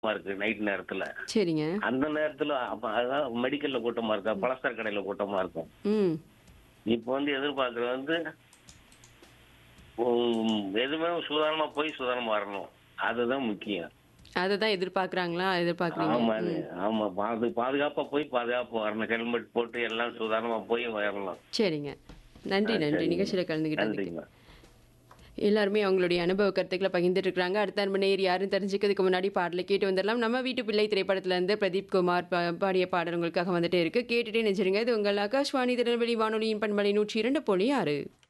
இருக்கு நைட் நேரத்துல சரிங்க அந்த நேரத்துல அப்ப அதான் மெடிக்கல்ல கூட்டமா இருக்கா பலசர கடையில கூட்டமா இருக்கும் ம் இப்போ வந்து எதிர்பார்க்கறது வந்து உம், எதுவுமே சுதாரணமா போய் சுதாரணமா வரணும் அதுதான் முக்கியம் அதை தான் எதிர்பார்க்குறாங்களா எதிர்பார்க்குறீங்க ஆமா அது ஆமா பாது பாதுகாப்பா போய் பாதுகாப்பா வரணும் ஹெல்மெட் போட்டு எல்லாம் சுதாரணமா போய் வரணும் சரிங்க நன்றி ஆ, நன்றி சரிங்க. நிகழ்ச்சியில் கலந்துக்கிட்டதுக்கு நன்றிங்க எல்லாருமே அவங்களுடைய அனுபவ கருத்துக்களை பகிர்ந்துட்டு இருக்காங்க அடுத்த அன்பு நேர் யாரும் தெரிஞ்சுக்கிறதுக்கு முன்னாடி பாடலை கேட்டு வந்துடலாம் நம்ம வீட்டு பிள்ளை திரைப்படத்துல இருந்து பிரதீப் குமார் பா- பாடிய பாடல் உங்களுக்காக வந்துட்டே இருக்கு கேட்டுட்டே நினைச்சிருங்க இது உங்கள் ஆகாஷ்வாணி திருநெல்வேலி வானொலியின் பண்பலை நூற்றி இரண்டு புள்ளி ஆறு